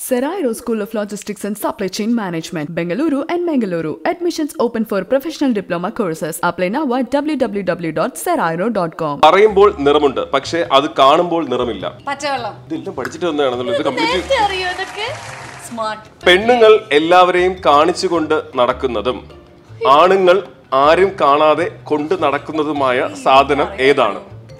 Serairo School of Logistics and Supply Chain Management, Bengaluru and Mangaluru. Admissions open for professional diploma courses. Apply now at www.serairo.com. പറയുമ്പോൾ നിറമുണ്ട് പക്ഷേ അത് കാണുമ്പോൾ നിറമില്ല പച്ചവെള്ളം ഇതെല്ലാം പഠിച്ചിട്ട് വന്നതാണെന്നുള്ളത് ഇത് കംപ്ലീറ്റ് നേരത്തെ അറിയോ ഇതൊക്കെ സ്മാർട്ട് പെണ്ണുങ്ങൾ എല്ലാവരെയും കാണിച്ചുകൊണ്ട് നടക്കുന്നതും ആണുങ്ങൾ ആരും കാണാതെ കൊണ്ട് നടക്കുന്നതുമായ സാധനം ഏതാണ്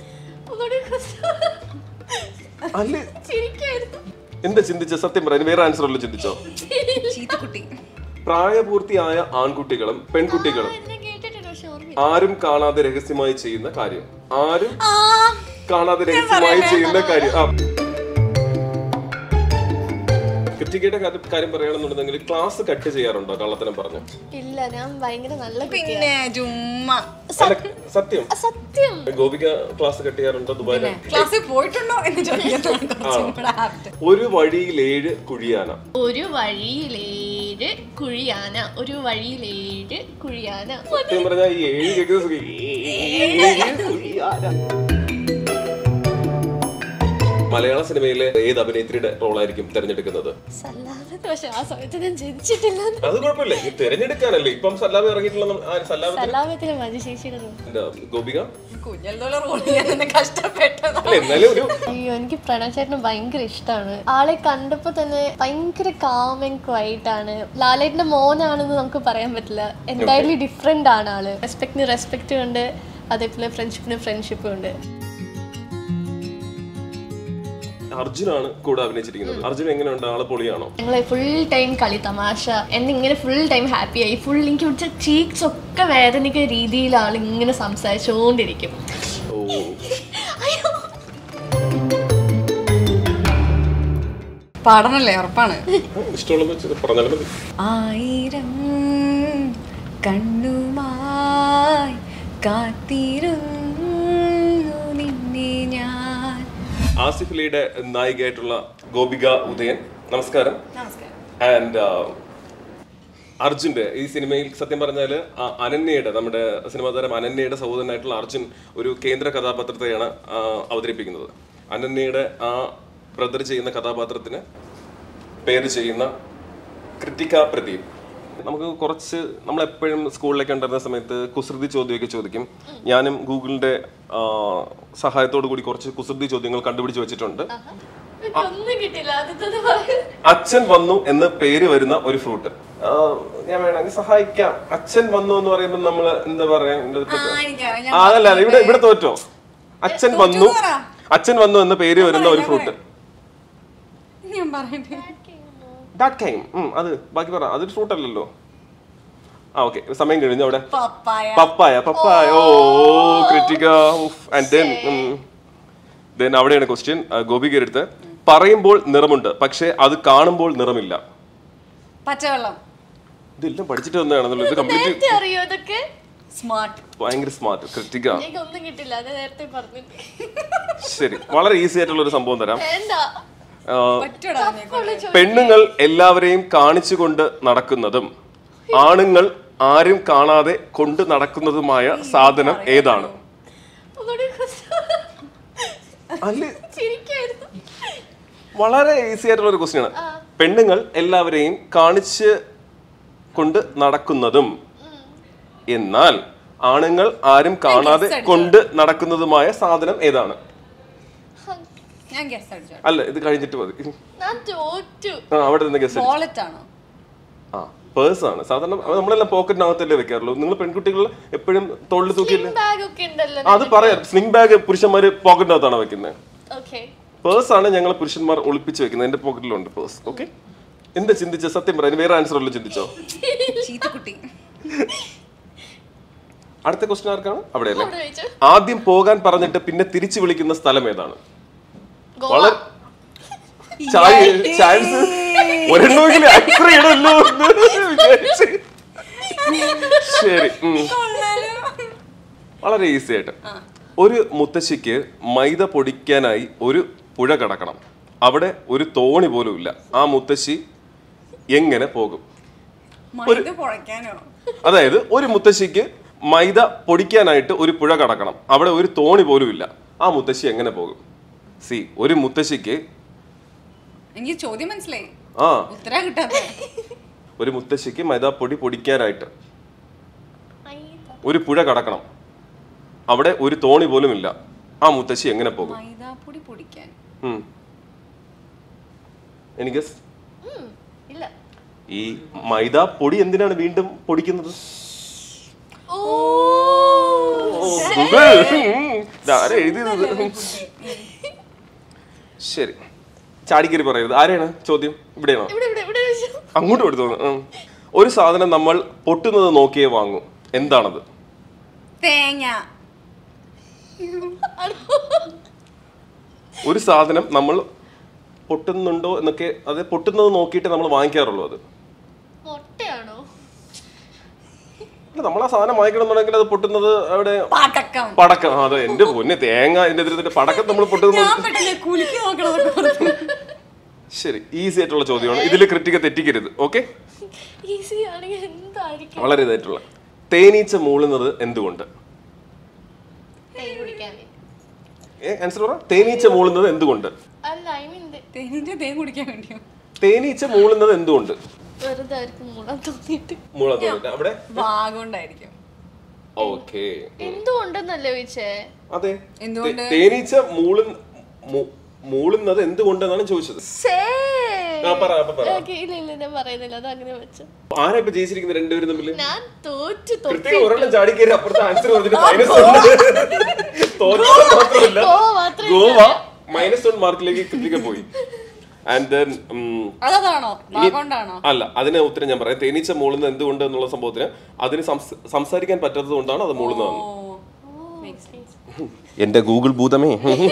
അല്ലേ ചിരിക്കായിരുന്നു എന്താ ചിന്തിച്ച സത്യം പറയാൻ വേറെ ആൻസർ ഉള്ളു ചിന്തിച്ചോ ചീത്തക്കുട്ടി പ്രായപൂർത്തിയായ ആൺകുട്ടികളും പെൺകുട്ടികളും എന്നെ കേട്ടിട്ടുണ്ട് പക്ഷെ ഓർമ്മ ആരും കാണാതെ രഹസ്യമായി ചെയ്യുന്ന കാര്യം ആരും കാണാതെ രഹസ്യമായി ചെയ്യുന്ന കാര്യം ആ കൃത്തികയുടെ കാര്യം- കാര്യം പറയുകയാണെന്നുണ്ടെങ്കിൽ ക്ലാസ് കട്ട് ചെയ്യാറുണ്ടോ കള്ളത്തനം പറഞ്ഞു ഇല്ല ഞാൻ ഭയങ്കര നല്ല പിന്നെ ചുമ്മാ അല്ല സത്യം സത്യം ഗോപിക ക്ലാസ് കട്ട് ചെയ്യാറുണ്ടോ ദുബായിലെ ക്ലാസ്സിൽ പോയിട്ടുണ്ടോ എന്ന് ചോദിക്കുന്നത് കുറച്ചും കൂടെ ആപ്റ്റ്. ഒരു വഴിയിൽ ഏഴ് കുഴിയാന ഒരു വഴിയിലേഴ് കുഴിയാന ഒരു വഴിയിലേഴ് കുഴിയാന സത്യം പറഞ്ഞാൽ ഈ ഏഴ് കേൾക്കുന്ന സുഖം. ഏഴ് കുഴിയാന. മലയാള സിനിമയിലെ ഏത് അഭിനേത്രിയുടെ റോളായിരിക്കും തിരഞ്ഞെടുക്കുന്നത് സല്ലാതെ പക്ഷെ ആ സമയത്ത് ഞാൻ ജനിച്ചിട്ടില്ല അത് കുഴപ്പമില്ല ഈ തിരഞ്ഞെടുക്കാനല്ലേ ഇപ്പം സല്ലാബ് ഇറങ്ങിയിട്ടുള്ള നം- ആ സല്ലാബ് സല്ലാപത്തിന് മതി ചേച്ചിയുടെ room. എന്താ, ഗോപിക കുഞ്ഞൽത്തോളം റോൾ ചെയ്യാൻ തന്നെ കഷ്ടപ്പെട്ടതാ അല്ല എന്നാലും ഒരു അയ്യോ എനിക്ക് പ്രണവ് ചേട്ടനെ ഭയങ്കര ഇഷ്ടമാണ് ആളെ കണ്ടപ്പോ തന്നെ ഭയങ്കര കാം ആൻഡ് ക്വൈറ്റ് ആണ് ലാലേട്ടന്റെ മോനാണെന്ന് നമുക്ക് പറയാൻ പറ്റില്ല എൻറ്റയർലി ഡിഫറെന്റ് ആണ് ആള് റെസ്പെക്ടിന് റെസ്പെക്റ്റും ഉണ്ട് അതേപോലെ ഫ്രണ്ട്ഷിപ്പിന് ഫ്രണ്ട്ഷിപ്പും ഉണ്ട് അർജുനാണ് കൂടെ അഭിനയിച്ചിരിക്കുന്നത് അർജുൻ എങ്ങനെയുണ്ട് ആള് പൊളിയാണോ ഞങ്ങളെ ഫുൾ ടൈം കളി തമാശ എന്നെ ഇങ്ങനെ ഫുൾ ടൈം ഹാപ്പി ആയി ഫുൾ എനിക്ക് പിടിച്ച ചീക്സ് ഒക്കെ വേദനിക്കുന്ന രീതിയിൽ ആൾ ഇങ്ങനെ സംസാരിച്ചുകൊണ്ടിരിക്കും ഓ അയ്യോ പാടണല്ലേ ഉറപ്പാണ് ഇഷ്ടമുള്ളത് വെച്ച് പറഞ്ഞാലും മതി ആയിരം കണ്ണുമായി കാത്തിരുന്നു നിന്നെ ഞാൻ ആസിഫ് അലിയുടെ നായികയായിട്ടുള്ള ഗോപിക ഉദയൻ നമസ്കാരം നമസ്കാരം ആൻഡ് അർജുന്റെ ഈ സിനിമയിൽ സത്യം പറഞ്ഞാൽ അനന്യയുടെ നമ്മുടെ സിനിമാ താരം അനന്യയുടെ സഹോദരനായിട്ടുള്ള അർജുൻ ഒരു കേന്ദ്ര കഥാപാത്രത്തെയാണ് ആ, അവതരിപ്പിക്കുന്നത് അനന്യയുടെ ആ ബ്രദർ ചെയ്യുന്ന കഥാപാത്രത്തിന് പേര് ചെയ്യുന്ന കൃത്തിക പ്രദീപ് നമുക്ക് കുറച്ച് നമ്മൾ എപ്പോഴും സ്കൂളിലേക്ക് ഉണ്ടായിരുന്ന സമയത്ത് കുസൃതി ചോദ്യമൊക്കെ ചോദിക്കും ഞാനും ഗൂഗിളിന്റെ ആ, സഹായത്തോടു കൂടി കുറച്ച് കുസൃതി ചോദ്യങ്ങൾ കണ്ടുപിടിച്ച് വെച്ചിട്ടുണ്ട് ഒന്നും കിട്ടില്ല ആദ്യത്തെ പറ- അച്ഛൻ വന്നു എന്ന് പേര് വരുന്ന ഒരു ഫ്രൂട്ട് ഞാൻ വേണമെങ്കിൽ സഹായിക്കാം അച്ഛൻ വന്നു എന്ന് പറയുമ്പോൾ നമ്മൾ എന്താ പറയാ എൻ്റെ അടുത്ത് എനിക്കറിയാം. ഞാൻ ആ, അതല്ല അല്ല, ഇവിടെ ഇവിടെ തോറ്റോ അച്ഛൻ വന്നു അച്ഛൻ വന്നു എന്ന് പേര് വരുന്ന ഒരു ഫ്രൂട്ട് ഞാൻ പറയട്ടെ ഡാറ്റ് കൈം അത് ബാക്കി പറ അതൊരു ഫ്രൂട്ട് അല്ലല്ലോ ആ ഓക്കെ സമയം കഴിഞ്ഞു അവിടെ പപ്പായ പപ്പായ പപ്പായ ഓ ക്രിറ്റിക്ക ആൻഡ് ദെൻ ദെൻ അവിടെയാണ് ക്വസ്റ്റ്യൻ ഗോപികയുടെ അടുത്ത് പറയുമ്പോൾ നിറമുണ്ട് പക്ഷേ അത് കാണുമ്പോൾ നിറമില്ല പച്ചവെള്ളം ഇതെല്ലാം പഠിച്ചിട്ട് വന്നതാണെന്നുള്ളത് ഇത് കംപ്ലീറ്റ് നേരത്തെ അറിയോ ഇതൊക്കെ സ്മാർട്ട് ഭയങ്കര സ്മാർട്ട് കൃത്തിക എനിക്ക് ഒന്നും കിട്ടില്ല അത് നേരത്തെ പറഞ്ഞിട്ട് ശരി വളരെ ഈസി ആയിട്ടുള്ള ഒരു സംഭവം തരാം വേണ്ട ആ, പറ്റൂടാ നിന്നെ. പെണ്ണുങ്ങൾ എല്ലാവരെയും കാണിച്ചുകൊണ്ട് നടക്കുന്നതും ആണുങ്ങൾ ആരും കാണാതെ കൊണ്ട് നടക്കുന്നതുമായ സാധനം ഏതാണ് ഒന്നുകൂടി അല്ലേ ചിരിക്കായിരുന്നു വളരെ ഈസി ആയിട്ടുള്ള ഒരു ക്വസ്റ്റ്യൻ ആണ് പെണ്ണുങ്ങൾ എല്ലാവരെയും കാണിച്ച് കൊണ്ട് നടക്കുന്നതും എന്നാൽ ആണുങ്ങൾ ആരും കാണാതെ കൊണ്ട് നടക്കുന്നതുമായ സാധനം ഏതാണ് ഞാൻ ഗസ് അടിച്ചോ അല്ല ഇത് കഴിഞ്ഞിട്ട് മതി ഞാൻ തോറ്റു ആ അവിടെ നിന്ന് ഗസ്റ്റ് വാളറ്റ് ആണോ ആ പേഴ്സ് ആണ് സാധാരണ അത് നമ്മളെല്ലാം പോക്കറ്റിനകത്തല്ലേ വെക്കാറുള്ളൂ നിങ്ങൾ പെൺകുട്ടികൾ എപ്പോഴും തൊഴിൽ തൂക്കിയില്ലേ ബാഗ് ഒക്കെ ഉണ്ടല്ലോ ആ, അത് പറയാം സ്ലിംഗ് ബാഗ് പുരുഷന്മാര് പോക്കറ്റിനകത്താണ് വെക്കുന്നത് ഓക്കെ പേഴ്സ് ആണ് ഞങ്ങൾ പുരുഷന്മാർ ഒളിപ്പിച്ച് വെക്കുന്നത് എന്റെ പോക്കറ്റിലുണ്ട് പേഴ്സ് ഓക്കെ എന്താ ചിന്തിച്ച സത്യം പറയാൻ വേറെ ആൻസർ ഉള്ളു ചിന്തിച്ചോ ചീത്തക്കുട്ടി അടുത്ത ക്വസ്റ്റ്യൻ ആർക്കാണ് അവിടെയല്ലേ അവിടെ വെച്ചു ആദ്യം പോകാൻ പറഞ്ഞിട്ട് പിന്നെ തിരിച്ചു വിളിക്കുന്ന സ്ഥലം ഏതാണ് ഗോവ വളരെ ചാൻസ് ഒരെണ്ണമെങ്കിലും ആൻസർ ചെയ്യണമല്ലോ എന്ന് വിചാരിച്ച്. ശരി ഉം. വളരെ ഈസി ആയിട്ട് ഒരു മുത്തശ്ശിക്ക് മൈദ പൊടിക്കാനായി ഒരു പുഴ കടക്കണം അവിടെ ഒരു തോണി പോലും ഇല്ല ആ മുത്തശ്ശി എങ്ങനെ പോകും മൈദ പൊഴയ്ക്കാനോ അതായത് ഒരു മുത്തശ്ശിക്ക് മൈദ പൊടിക്കാനായിട്ട് ഒരു പുഴ കടക്കണം അവിടെ ഒരു തോണി പോലും ഇല്ല ആ മുത്തശ്ശി എങ്ങനെ പോകും സി ഒരു മുത്തശ്ശിക്ക് എനിക്ക് ചോദ്യം മനസ്സിലായി ആ ഉത്തരം കിട്ടാത്ത ഒരു മുത്തശ്ശിക്ക് മൈദാപ്പൊടി പൊടിക്കാനായിട്ട് മൈദ ഒരു പുഴ കടക്കണം അവിടെ ഒരു തോണി പോലും ഇല്ല ആ മുത്തശ്ശി എങ്ങനെ പോകും മൈദാപ്പൊടി പൊടിക്കാൻ ഉം. എനിക്ക് സ്- ഉം, ഇല്ല ഈ മൈദ പൊടി എന്തിനാണ് വീണ്ടും പൊടിക്കുന്നത് ഓ ഓ, ഗൂഗിൾ. ഉം. ഇതാരാ എഴുതിയത് ശരി ചാടിക്കരി പറയരുത് ആരെയാണ് ചോദ്യം ഇവിടെയാണോ ഇവിടെ ഇവിടെ ഇവിടെ വെച്ചു. അങ്ങോട്ട് കൊടുത്തു ഒരു സാധനം നമ്മൾ പൊട്ടുന്നത് നോക്കിയേ വാങ്ങൂ എന്താണത് തേങ്ങ ഒരു സാധനം നമ്മൾ പൊട്ടുന്നുണ്ടോ എന്നൊക്കെ അത് പൊട്ടുന്നത് നോക്കിയിട്ട് നമ്മൾ വാങ്ങിക്കാറുള്ളൂ അത് മുട്ടയാണോ അല്ല നമ്മൾ ആ സാധനം വാങ്ങിക്കണമെന്നുണ്ടെങ്കിൽ അത് പൊട്ടുന്നത് അവിടെ പടക്കം പടക്കം ആ, അതെ എന്റെ പൊന്നെ തേങ്ങ എന്റെ എതിരത്തിന്റെ പടക്കം നമ്മൾ പൊട്ടുന്നത് ഞാൻ പെട്ടെന്ന് കുലുക്കി നോക്കണതൊക്കെ ഓർത്തു. ശരി ഈസി ആയിട്ടുള്ള ചോദ്യമാണ് ഇതിൽ ക്രിറ്റിക്ക തെറ്റിക്കരുത് ഓക്കെ ഈസി ആണെങ്കിൽ എന്തായിരിക്കും വളരെ ഇതായിട്ടുള്ള തേനീച്ച മൂളുന്നത് എന്തുകൊണ്ട് തേൻ കുടിക്കാൻ വേണ്ടി. ഏ ആൻസർ പറ തേനീച്ച മൂളുന്നത് എന്തുകൊണ്ട് അല്ല ഐ മീൻ തേനിന്റെ തേൻ കുടിക്കാൻ വേണ്ടിയോ തേനീച്ച മൂളുന്നത് എന്തുകൊണ്ട് വെറുതെ ആയിരിക്കും മൂടാൻ തോന്നിയിട്ട് മൂളാൻ തോന്നിട്ട് അവിടെ വാഗോണ്ടായിരിക്കും ഓക്കെ എന്തുകൊണ്ടെന്നല്ലേ ചോദിച്ചേ അതെ എന്തുകൊണ്ട്? തേ- തേനീച്ച മൂളു മൂ- മൂളുന്നത് എന്തുകൊണ്ടെന്നാണ് ചോദിച്ചത് ശേ ആ, പറ അപ്പൊ പറ ഓക്കേ, ഇല്ല ഇല്ല ഞാൻ പറയുന്നില്ല അത് അങ്ങനെ വെച്ചു ആരാ ഇപ്പൊ ജയിച്ചിരിക്കുന്നത് രണ്ടുപേരും തമ്മിൽ ഞാൻ തോറ്റു തോറ്റു കൃത്യം ഒരെണ്ണം ചാടിക്കേറി അപ്പുറത്തെ ആൻസർ പറഞ്ഞിട്ട് മൈനസ് തോറ്റത് മാത്രമല്ല ഗോവ മാത്രമേ ഗോവ മൈനസ് വൺ മാർക്കിലേക്ക് കൃതിക പോയി ആൻഡ് ദെൻ അതതാണോ വാഗോണ്ടാണോ അല്ല അതിന് ഉത്തരം ഞാൻ പറയാം തേനീച്ച മൂളുന്നത് എന്തുകൊണ്ട് എന്നുള്ള സംഭവത്തിന് അതിന് സംസ- സംസാരിക്കാൻ പറ്റാത്തത് കൊണ്ടാണ് അത് മൂളുന്നതെന്ന് എന്റെ ഗൂഗിൾ ഭൂതമേ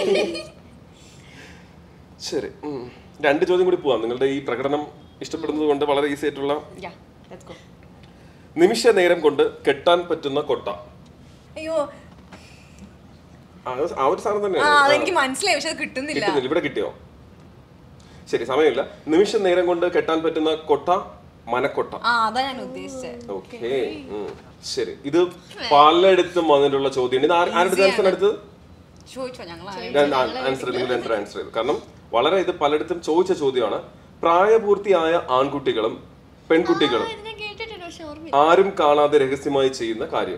ശരി ഉം. രണ്ട് ചോദ്യം കൂടി പോവാം നിങ്ങളുടെ ഈ പ്രകടനം ഇഷ്ടപ്പെടുന്നത് കൊണ്ട് വളരെ ഈസി ആയിട്ടുള്ള Yeah, let's go. നിമിഷ നേരം കൊണ്ട് കെട്ടാൻ പറ്റുന്ന കൊട്ട അയ്യോ ആ, അത് ആ ഒരു സാധനം ആ തന്നെയാണ് അതെനിക്ക് മനസ്സിലായി പക്ഷെ അത് കിട്ടുന്നില്ല കിട്ടുന്നില്ല ഇവിടെ കിട്ടിയോ ശരി സമയമില്ല നിമിഷ നേരം കൊണ്ട് കെട്ടാൻ പറ്റുന്ന കൊട്ട മനക്കൊട്ട ആ അതാ ഞാൻ ഉദ്ദേശിച്ചത് ഓക്കെ ശരി ഇത് പലയിടത്തും വന്നിട്ടുള്ള ചോദ്യമാണ് ഇത് ആര്- ആരുടെ ആൻസർ എടുത്തത് ചോദിച്ചോ ഞങ്ങൾ ഞാൻ ആൻസർ നിങ്ങൾ രണ്ടര ആൻസർ ചെയ്തു കാരണം വളരെ ഇത് പലയിടത്തും ചോദിച്ച ചോദ്യമാണ് പ്രായപൂർത്തിയായ ആൺകുട്ടികളും പെൺകുട്ടികളും ഇത് ഞാൻ കേട്ടിട്ടുണ്ട് പക്ഷെ ഓർമ്മ ആരും കാണാതെ രഹസ്യമായി ചെയ്യുന്ന കാര്യം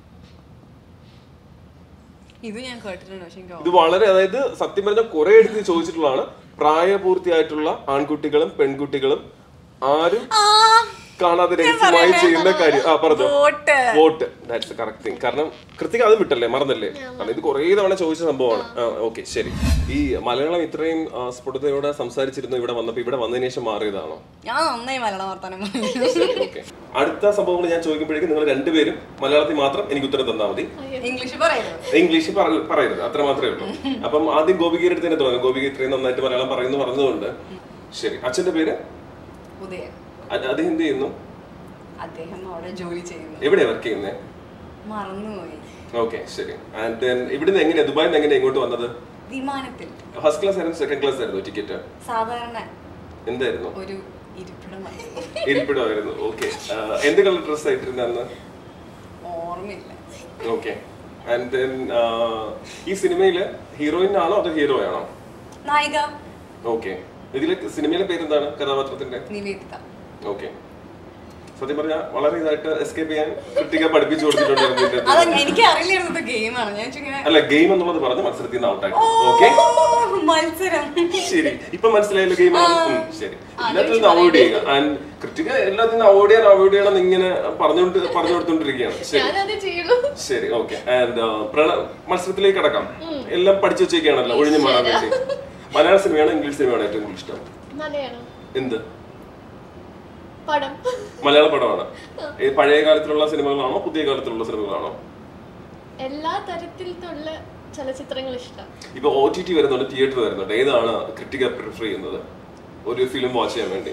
ഇത് ഞാൻ കേട്ടിട്ടുണ്ട് പക്ഷെ എനിക്ക് ഇത് വളരെ അതായത് സത്യം പറഞ്ഞ കുറെ എടുത്ത് ചോദിച്ചിട്ടുള്ളതാണ് പ്രായപൂർത്തിയായിട്ടുള്ള ആൺകുട്ടികളും പെൺകുട്ടികളും ആരും കാണാതെ രഹസ്യമായി ചെയ്യുന്ന കാര്യം ആ പറഞ്ഞു vote vote that's correct thing കാരണം കൃത്യം അതും വിട്ടല്ലേ മറന്നല്ലേ കാരണം ഇത് കുറേ തവണ ചോദിച്ച സംഭവമാണ് ഓക്കെ ശരി ഈ മലയാളം ഇത്രയും ആ, സ്ഫുടതയോടെ സംസാരിച്ചിരുന്നു ഇവിടെ വന്നപ്പോ ഇവിടെ വന്നതിന് ശേഷം മാറിയതാണോ ഞാൻ നന്നായി മലയാളം വർത്താനം പറഞ്ഞു ഓക്കെ അടുത്ത സംഭവങ്ങൾ ഞാൻ ചോദിക്കുമ്പോഴേക്കും നിങ്ങൾ രണ്ടുപേരും മലയാളത്തിൽ മാത്രം എനിക്ക് uത്തരം തന്നാൽ മതി ഇംഗ്ലീഷ് പറയരുത് ഇംഗ്ലീഷ് പറ- പറയരുത് അത്ര മാത്രമേ ഉള്ളൂ അപ്പം ആദ്യം ഗോപികയുടെ അടുത്ത് തന്നെ തുടങ്ങാം ഗോപിക ഇത്രയും നന്നായിട്ട് മലയാളം പറയുന്നു പറഞ്ഞതുകൊണ്ട് ശരി അച്ഛന്റെ പേര് ഉദയൻ അ- അദ്ദേഹം എന്ത് ചെയ്യുന്നു അദ്ദേഹം അവിടെ ജോലി ചെയ്യുന്നു എവിടെയാ വർക്ക് ചെയ്യുന്നത് മറന്നുപോയി ഓക്കെ ശരി ആൻഡ് ദെൻ ഇവിടുന്ന് എങ്ങനെയാ ദുബായിൽ നിന്ന് എങ്ങനെയാ ഇങ്ങോട്ട് വന്നത് വിമാനത്തിൽ ഫസ്റ്റ് ക്ലാസ് ആയിരുന്നു സെക്കൻഡ് ക്ലാസ് ആയിരുന്നു ടിക്കറ്റ് സാധാരണ എന്തായിരുന്നു ഒരു ഇരിപ്പിടമായിരുന്നു ഇരിപ്പിടമായിരുന്നു ഓക്കെ എന്ത് കളർ ഡ്രസ് ആയിട്ടിരുന്ന അന്ന് ഓർമ്മയില്ല ഓക്കെ ആൻഡ് ദെൻ ഈ സിനിമയില് ഹീറോയിൻ ആണോ അതോ ഹീറോ ആണോ നായിക ഓക്കെ ഇതിലെ സിനിമയിലെ പേരെന്താണ് കഥാപാത്രത്തിന്റെ നിവേദിത ഓക്കെ സത്യം പറഞ്ഞാൽ വളരെ ഇതായിട്ട് എസ്കേപ്പ് ചെയ്യാൻ കൃത്യക പഠിപ്പിച്ചു കൊടുത്തിട്ടുണ്ട് ഇതിന്റെ അത് അകത്ത്. എനിക്ക് അറിയില്ലായിരുന്നത് ഗെയിമാണ് ഞാൻ ഇങ്ങനെ അല്ല ഗെയിം എന്നുള്ളത് പറഞ്ഞ് മത്സരത്തിൽ നിന്ന് ഔട്ടായി ഓക്കെ ഓ, മത്സരം ശരി ഇപ്പൊ മനസ്സിലായല്ലോ ഗെയിം ശരി എല്ലാത്തിൽ നിന്ന് അവോയ്ഡ് ചെയ്യുക ആൻഡ് കൃത്യക എല്ലാത്തിൽ നിന്ന് അവോയ്ഡ് ചെയ്യാൻ അവോയ്ഡ് ചെയ്യണം എന്ന് ഇങ്ങനെ പറഞ്ഞുകൊണ്ട് പറഞ്ഞു കൊടുത്തോണ്ടിരിക്കുകയാണ് ശരി ഞാനത് ചെയ്യുള്ളൂ ശരി ഓക്കെ ആൻഡ് പ്രണ മത്സരത്തിലേക്ക് കടക്കാം എല്ലാം പഠിച്ചു വെച്ചേക്കാണല്ലോ ഒഴിഞ്ഞു മാറാൻ വേണ്ടി മലയാള സിനിമയാണോ ഇംഗ്ലീഷ് സിനിമയാണോ ഏറ്റവും കൂടുതൽ ഇഷ്ടം മലയാളം എന്ത് പടം മലയാള പടമാണ് ഈ പഴയ കാലത്തിലുള്ള സിനിമകളാണോ പുതിയ കാലത്തിലുള്ള സിനിമകളാണോ എല്ലാ തരത്തിലുള്ള ചലച്ചിത്രങ്ങൾ ഇഷ്ടം ഇപ്പൊ ഒ ടി ടി വരുന്നുണ്ട് തിയേറ്റർ വരുന്നുണ്ട് ഏതാണ് ക്രിട്ടിക്ക പ്രിഫർ ചെയ്യുന്നത് ഒരു ഫിലിം വാച്ച് ചെയ്യാൻ വേണ്ടി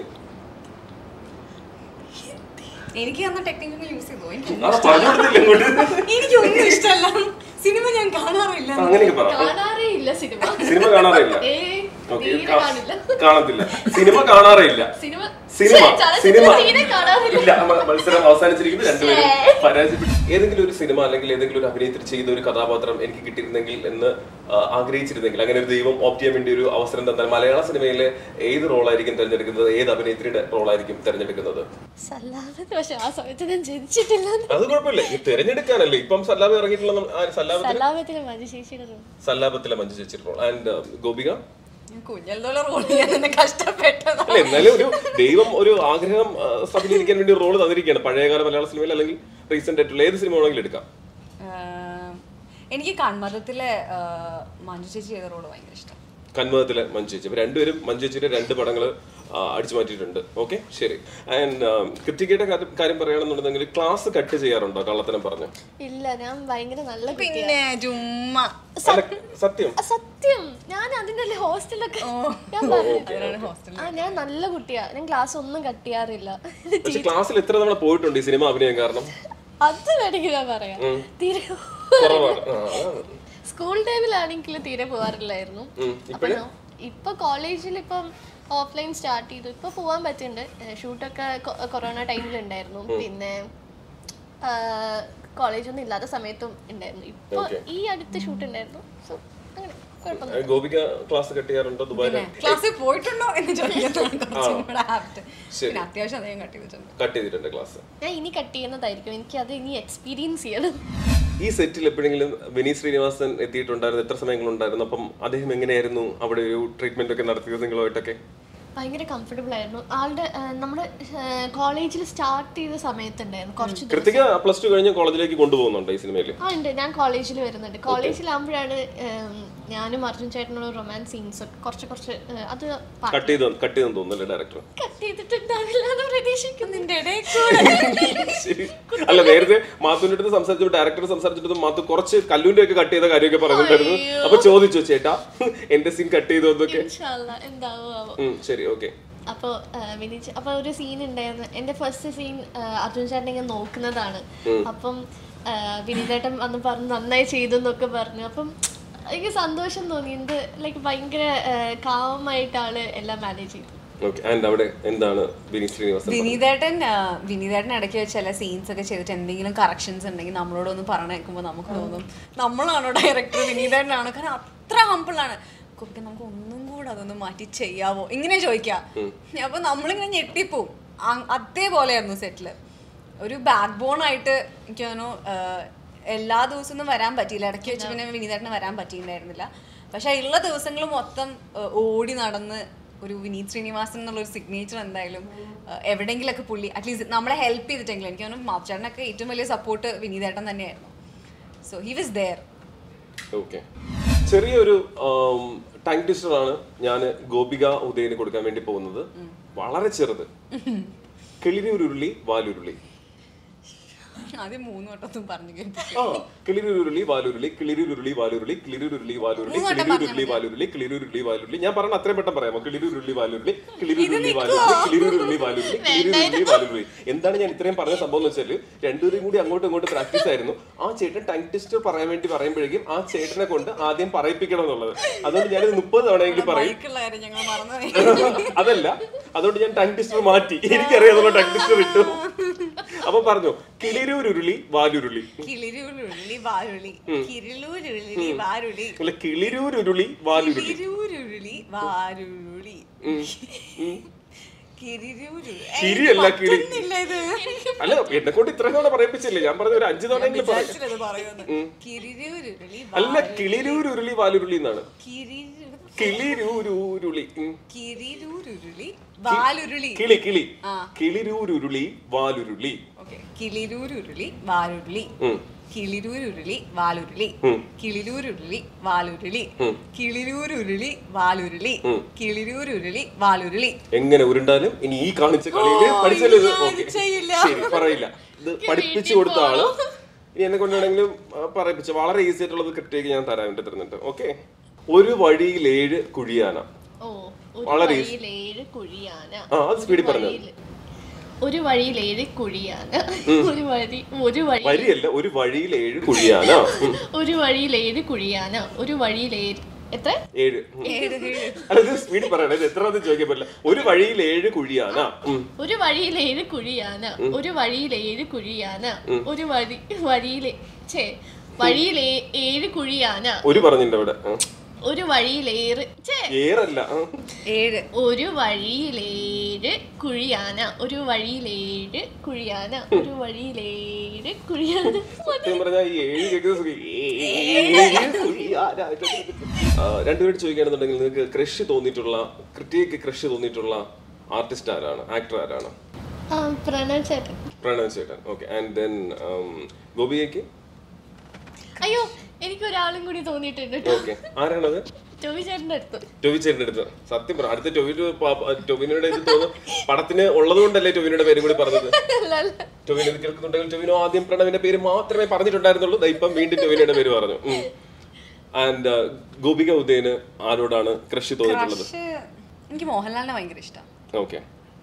എനിക്ക് അന്ന് ടെക്നിക്കൊക്കെ യൂസ് ചെയ്തു എനിക്ക് ആ പറഞ്ഞു കൊടുത്തില്ല ഇങ്ങോട്ട് എനിക്കൊന്നും ഇഷ്ടമല്ല സിനിമ ഞാൻ കാണാറില്ല അങ്ങനെയൊക്കെ പറ കാണാറേ ഇല്ല സിനിമ സിനിമ കാണാറില്ല ഏ Okay, തീരെ കാ- കാണില്ല. കാണത്തില്ല സിനിമ കാണാറേ ഇല്ല സിനിമ സിനിമ ചലച്ചിത്രം സിനിമ തീരെ കാണാറില്ല. ഇല്ല മ- മത്സരം അവസാനിച്ചിരിക്കുന്നു രണ്ടുപേരും പരാജയപ്പെട്ടു ഏതെങ്കിലും ഒരു സിനിമ അല്ലെങ്കിൽ ഏതെങ്കിലും ഒരു അഭിനേത്രി ചെയ്ത ഒരു കഥാപാത്രം എനിക്ക് കിട്ടിയിരുന്നെങ്കിൽ എന്ന് ആ, ആഗ്രഹിച്ചിരുന്നെങ്കിൽ അങ്ങനെ ഒരു ദൈവം ഓപ്റ്റ് ചെയ്യാൻ വേണ്ടി ഒരു അവസരം തന്നാൽ മലയാള സിനിമയിലെ ഏത് റോളായിരിക്കും തിരഞ്ഞെടുക്കുന്നത് ഏത് അഭിനേത്രിയുടെ റോളായിരിക്കും തിരഞ്ഞെടുക്കുന്നത് സല്ലാപത്ത് പക്ഷെ ആ സമയത്ത് ഞാൻ ജനിച്ചിട്ടില്ല അത് കുഴപ്പമില്ല ഈ തിരഞ്ഞെടുക്കാനല്ലേ ഇപ്പം സല്ലാബ് ഇറങ്ങിയിട്ടുള്ള നം- ആ, സല്ലാബത്തിൽ സല്ലാപത്തിന് മതി ചേച്ചിയുടെ റോൾ സല്ലാബത്തിലെ മഞ്ജു ചേച്ചി റോൾ ആൻഡ് ഗോപിക കുഞ്ഞൽത്തോളം റോൾ ഞാൻ തന്നെ കഷ്ടപ്പെട്ടതാ അല്ല എന്നാലും ഒരു ദൈവം ഒരു ആഗ്രഹം ആ, സഫലീകരിക്കാൻ വേണ്ടി റോൾ തന്നിരിക്കുകയാണ് പഴയകാല മലയാള സിനിമയിൽ അല്ലെങ്കിൽ റീസെന്റ് ആയിട്ടുള്ള ഏത് സിനിമ വേണമെങ്കിലും എടുക്കാം ആഹ് എനിക്ക് കൺമതത്തിലെ ആഹ് മഞ്ജു ചേച്ചി ചെയ്ത റോള് ഭയങ്കര ഇഷ്ടം കന്മതത്തിലെ മഞ്ജു ചേച്ചി അപ്പൊ രണ്ടുപേരും മഞ്ജു ചേച്ചിയുടെ രണ്ട് പടങ്ങൾ അടിച്ചു മാറ്റിയിട്ടുണ്ട് ഓക്കെ ശരി ആൻഡ് കൃത്തികയുടെ കാര്യം കാര്യം പറയുകയാണെന്നുണ്ടെങ്കിൽ ക്ലാസ് കട്ട് ചെയ്യാറുണ്ടോ കള്ളത്തനം പറഞ്ഞു ഇല്ല ഞാൻ ഭയങ്കര നല്ല കുട്ടിയാ. പിന്നെ ചുമ്മാ അല്ല സത്യം ആ, സത്യം ഞാൻ അതിന്റെ ഹോസ്റ്റലൊക്കെ ഞാൻ പറഞ്ഞു ഹോസ്റ്റലിൽ ആ ഞാൻ നല്ല കുട്ടിയാ ഞാൻ ക്ലാസ് ഒന്നും കട്ട് ചെയ്യാറില്ല പക്ഷെ ക്ലാസ്സിൽ എത്ര തവണ പോയിട്ടുണ്ട് ഈ സിനിമ അഭിനയം കാരണം അത് വേണമെങ്കിൽ ഞാൻ പറയാം തീരെ കുറവാണ് ആ, അതാണ്. സ്കൂൾ ടൈമിലാണെങ്കിൽ തീരെ പോവാറില്ലായിരുന്നു ഉം. അപ്പൊ ഞാൻ- ഇപ്പൊ കോളേജിൽ ഇപ്പം ഓഫ്ലൈൻ സ്റ്റാർട്ട് ചെയ്തു ഇപ്പൊ പോവാൻ പറ്റുന്നുണ്ട് ഷൂട്ടൊക്കെ കൊറോണ ടൈമിൽ ഉണ്ടായിരുന്നു പിന്നെ കോളേജ് ഒന്നും ഇല്ലാത്ത സമയത്തും ഉണ്ടായിരുന്നു ഇപ്പൊ Okay. ഈ അടുത്ത് ഷൂട്ട് ഉണ്ടായിരുന്നു സോ അങ്ങനെ കുഴപ്പമൊന്നും ഏ, ഗോപിക ക്ലാസ് കട്ട് ചെയ്യാറുണ്ടോ ദുബായിലെ ക്ലാസ്സിൽ പോയിട്ടുണ്ടോ എന്ന് ചോദിക്കുന്നത് കുറച്ചും കൂടെ ആപ്റ്റ് ശരി. പിന്നെ അത്യാവശ്യം അധികം കട്ട് ചെയ്തിട്ടുണ്ട് കട്ട് ചെയ്തിട്ടുണ്ട് ക്ലാസ് ഞാൻ ഇനി കട്ട് ചെയ്യുന്നതായിരിക്കും എനിക്ക് അത് ഇനി എക്സ്പീരിയൻസ് ചെയ്യണം ഈ സെറ്റിൽ എപ്പോഴെങ്കിലും വിനീത് ശ്രീനിവാസൻ എത്തിയിട്ടുണ്ടായിരുന്നു എത്ര സമയങ്ങളുണ്ടായിരുന്നു അപ്പം അദ്ദേഹം എങ്ങനെയായിരുന്നു അവിടെ ഒരു ട്രീറ്റ്മെന്റ് ഒക്കെ നടത്തിയത് നിങ്ങളുമായിട്ടൊക്കെ ഭയങ്കര കംഫർട്ടബിൾ ആയിരുന്നു ആളുടെ ആ, നമ്മുടെ കോളേജിൽ സ്റ്റാർട്ട് ചെയ്ത സമയത്തുണ്ടായിരുന്നു കുറച്ച് ദിവസം കൃത്തിക പ്ലസ് ടു കഴിഞ്ഞ് കോളേജിലേക്ക് കൊണ്ടുപോകുന്നുണ്ട് ഈ സിനിമയിൽ ആ ഉണ്ട് ഞാൻ കോളേജിൽ വരുന്നുണ്ട് കോളേജിലാകുമ്പോഴാണ് ഉം, ഞാനും അർജുൻ ചേട്ടനുള്ള റൊമാൻസ് സീൻസ് ഒക്കെ കുറച്ച് കുറച്ച് ഏഹ്, അത് കട്ട് ചെയ്ത് കട്ട് ചെയ്തെന്ന് തോന്നുന്നല്ലേ ഡയറക്ടർ കട്ട് ചെയ്തിട്ടുണ്ടാവില്ല എന്ന് പ്രതീക്ഷിക്കുന്നു നിന്റെ ഇടയിൽ കൂടെ ശരി അല്ല നേരത്തെ മാത്തുവിന്റെ അടുത്ത് സംസാരിച്ചപ്പോൾ ഡയറക്ടർ സംസാരിച്ചിട്ട് മാത്തു കുറച്ച് കല്ലുവിന്റെ ഒക്കെ കട്ട് ചെയ്ത കാര്യമൊക്കെ പറയുന്നുണ്ടായിരുന്നു അപ്പൊ ചോദിച്ചു ചേട്ടാ എന്റെ സീൻ കട്ട് ചെയ്തു എന്നൊക്കെ ഇൻഷാല്ല എന്താവോ ആവോ ഉം, ശരി ഓക്കെ അപ്പോൾ വിനീത് അപ്പോൾ ഒരു സീൻ ഉണ്ടായിരുന്നു എൻ്റെ ഫസ്റ്റ് സീൻ അർജുൻ ചേട്ടനെ ഇങ്ങനെ നോക്കുന്നതാണ് അപ്പം ആ, വിനീതേട്ടൻ വന്ന് പറഞ്ഞു നന്നായി ചെയ്തു എന്നൊക്കെ പറഞ്ഞു അപ്പം എനിക്ക് സന്തോഷം തോന്നി എന്ത് ലൈക്ക് ഭയങ്കര കാമായിട്ട് ആള് എല്ലാം മാനേജ് ചെയ്തു ഓക്കെ ആൻഡ് അവിടെ എന്താണ് വിനീത് ശ്രീനിവാസൻ വിനീതേട്ടൻ ആ, വിനീതേട്ടൻ ഇടയ്ക്ക് വെച്ച് ചില സീൻസ് ഒക്കെ ചെയ്തിട്ട് എന്തെങ്കിലും കറക്ഷൻസ് ഉണ്ടെങ്കിൽ നമ്മളോടൊന്ന് പറഞ്ഞേക്കുമ്പോൾ നമുക്ക് തോന്നും നമ്മളാണോ ഡയറക്ടർ വിനീതേട്ടനാണോ കാരണം അത്ര ഹമ്പിളാണ് കുട്ടി നമുക്ക് ഒന്നും കൂടെ അതൊന്ന് മാറ്റി ചെയ്യാവോ ഇങ്ങനെ ചോദിക്കാം അപ്പൊ നമ്മളിങ്ങനെ ഞെട്ടിപ്പോവും അ- അതേപോലെയായിരുന്നു സെറ്റില് ഒരു ബാക്ക് ബോൺ ആയിട്ട് എനിക്ക് തോന്നുന്നു ആ, എല്ലാ ദിവസവും ഒന്നും വരാൻ പറ്റിയില്ല ഇടയ്ക്ക് വെച്ച് പിന്നെ വിനീതേട്ടന് വരാൻ പറ്റിയിട്ടുണ്ടായിരുന്നില്ല പക്ഷെ ഉള്ള ദിവസങ്ങൾ മൊത്തം ആ, ഓടി നടന്ന് ഒരു വിനീത് ശ്രീനിവാസൻ എന്നുള്ള ഒരു സിഗ്നേച്ചർ എന്തായാലും ആ, എവിടെയെങ്കിലൊക്കെ പുള്ളി അറ്റ്ലീസ്റ്റ് നമ്മളെ ഹെൽപ്പ് ചെയ്തിട്ടെങ്കിലും എനിക്ക് തോന്നുന്നു മാപ്ചാടിനൊക്കെ ഏറ്റവും വലിയ സപ്പോർട്ട് വിനീതേട്ടൻ തന്നെയായിരുന്നു so he was there okay ചെറിയൊരു ടങ് ട്വിസ്റ്റർ ആണ് ഞാൻ ഗോപിക ഉദയന് കൊടുക്കാൻ വേണ്ടി പോകുന്നത് വളരെ ചെറുത് കിളിരൂരുരുളി വാലുരുളി ആദ്യം മൂന്ന് വട്ടത്തും പറഞ്ഞു കേൾപ്പിച്ചു ആ കിളിരൂരുരുളി വാലുരുളി കിളിരൂരുരുളി വാലുരുളി കിളിരൂരുരുളി വാലുരുളി കിളിരൂരുരുളി വാലുരുളി കിളിരൂരുരുളി വാലുരുളി ഞാൻ പറഞ്ഞ അത്രയും പെട്ടെന്ന് പറയാമോ കിളിരൂരുരുളി വാലുരുളി കിളിരൂരുരുളി വാലുരുളി കിളിരൂരുരുളി വാലുരുളി കിളിരൂരുരുളി വാലുരുളി എന്താണ് ഞാൻ ഇത്രയും പറഞ്ഞ സംഭവം എന്ന് വെച്ചാൽ രണ്ടുപേരും കൂടി അങ്ങോട്ടും ഇങ്ങോട്ടും പ്രാക്ടീസ് ആയിരുന്നു ആ ചേട്ടൻ ടങ് ട്വിസ്റ്റർ പറയാൻ വേണ്ടി പറയുമ്പോഴേക്കും ആ ചേട്ടനെ കൊണ്ട് ആദ്യം പറയിപ്പിക്കണം എന്നുള്ളത് അതുകൊണ്ട് ഞാനിത് മുപ്പത് തവണയെങ്കിലും പറയും ബൈക്കുള്ള കാര്യം ഞങ്ങൾ മറന്നു അതല്ല അതുകൊണ്ട് ഞാൻ ടങ് ട്വിസ്റ്റർ മാറ്റി എനിക്കറിയാം അതുകൊണ്ട് ടങ് ട്വിസ്റ്റർ ഇട്ടു അപ്പൊ പറഞ്ഞു കിളിരൂരുരുളി വാലുരുളി കിളിരൂരുരുളി വാരുളി കിരിലൂരുരുളി വാരുളി അല്ല കിളിരൂരുരുളി വാലുരുളി കിരിരൂരുരുളി വാരുളി കിരിരൂരുരുളി കിരിയല്ല കിളി ഇല്ല ഇത് അല്ല എന്നെ കൊണ്ട് ഇത്ര തവണ പറയിപ്പിച്ചില്ലേ ഞാൻ പറഞ്ഞ ഒരു അഞ്ചു തവണയെങ്കിലും പറയാം വിചാരിച്ചില്ല ഇത് പറയുമെന്ന് കിരിരൂരുരുളി അല്ല കിളിരൂരുരുളി വാലുരുളി എന്നാണ് കിരിരു കിളിരൂരുരുളി ഉം. കിരിരൂരുരുളി വാലുരുളി കിളി കിളി ആ. കിളിരൂരുരുളി വാലുരുളി ഓക്കെ കിളിരൂരുരുളി വാലുരുളി ഉം. കിളിരൂരുരുളി വാലുരുളി ഉം. കിളിരൂരുരുളി വാലുരുളി ഉം. കിളിരൂരുരുളി വാലുരുളി ഉം. കിളിരൂരുരുളി വാലുരുളി എങ്ങനെ ഉരുണ്ടാലും ഇനി ഈ കാണിച്ച കളിയില് പഠിച്ചല്ലോ ഇത് ഞാൻ ഓക്കെ ചെയ്യില്ല. ശരി പറയില്ല ഇത് പഠിപ്പിച്ചു കൊടുത്ത ആള് ഇനി എന്നെ കൊണ്ടാണെങ്കിലും ആ, പറയിപ്പിച്ച വളരെ ഈസി ആയിട്ടുള്ളത് കൃത്യമായിട്ട് ഞാൻ തരാൻ വേണ്ടി തരുന്നുണ്ട് ഓക്കെ ഒരു വഴിയിൽ ഏഴ് കുഴിയാന ഓ ഒരു വളരെ വഴിയിൽ ഏഴ് കുഴിയാന ആ, അത് speed ൽ ഒരു പറഞ്ഞോ. വഴിയിൽ- ഒരു വഴിയിൽ ഏഴ് കുഴിയാന ഒരു വഴി ഒരു വഴി വരിയല്ല ഒരു വഴിയിൽ ഏഴ് കുഴിയാന ഉം. ഒരു വഴിയിൽ ഏഴ് കുഴിയാന ഒരു വഴിയിൽ ഏഴ് എത്ര ഏഴ് ഉം. അല്ല ഇത് സ്പീഡിൽ പറയണേ ഇത് എത്ര ചോദിക്കാൻ പറ്റില്ല ഒരു വഴിയിൽ ഏഴ് കുഴിയാനാ ഉം. ഒരു വഴിയിൽ ഏഴ് കുഴിയാന ഒരു വഴിയിൽ ഏഴ് കുഴിയാന ഒരു വഴി വഴിയിലെ ഛേ വഴിയിൽ ഏ- ഏഴ് കുഴിയാന ഒരു പറഞ്ഞിട്ടുണ്ട് അവിടെ ഉം. ഒരു വഴിയിൽ ഏറ് ഛേ ഏറല്ല ഉം. ഏഴ് ഒരു വഴിയിലേഴ് കുഴിയാന ഒരു വഴിയിലേഴ് കുഴിയാന ഒരു വഴിയിലേഴ് കുഴിയാന സത്യം പറഞ്ഞാൽ ഈ ഏഴ് കേൾക്കുന്ന സുഖം. ഏഴ് കുഴിയാനാ. ആ, രണ്ടുപേരും ചോദിക്കുകയാണെന്നുണ്ടെങ്കിൽ നിങ്ങൾക്ക് ക്രഷ് തോന്നിയിട്ടുള്ള ക്രിറ്റിക്ക് ക്രഷ് തോന്നിയിട്ടുള്ള ആർട്ടിസ്റ്റ് ആരാണ് ആക്ടർ ആരാണ് ആ പ്രണവ് ചേട്ടൻ പ്രണവ് ചേട്ടൻ ഓക്കെ ആൻഡ് ദെൻ ഗോപിയേക്ക് അയ്യോ എനിക്ക് ഒരാളും കൂടി തോന്നിയിട്ടുണ്ട് കേട്ടോ ഓക്കെ ആരാണത് ടോവി ചേട്ടൻ്റെ അടുത്ത് ടൊവി ചേട്ടൻ്റെ അടുത്ത് സത്യം പറ അടുത്ത ടൊവി ടൊവിനോട് ഇത് തോന്നുന്നു പടത്തിന് ഉള്ളത് കൊണ്ടല്ലേ ടൊവിനോടെ പേരും കൂടി പറഞ്ഞത് അല്ല അല്ല ടൊവിനോ ഇത് കേൾക്കുന്നുണ്ടെങ്കിൽ ടൊവിനോ ആദ്യം പ്രണവിന്റെ പേര് മാത്രമേ പറഞ്ഞിട്ടുണ്ടായിരുന്നുള്ളൂ ദാ ഇപ്പം വീണ്ടും ടൊവിനോയുടെ പേര് പറഞ്ഞു ആൻഡ് ഗോപിക ഉദയന് ആരോടാണ് ക്രഷ് തോന്നിയിട്ടുള്ളത് പക്ഷേ എനിക്ക് മോഹൻലാലിനെ ഭയങ്കര ഇഷ്ടമാണ് ഓക്കെ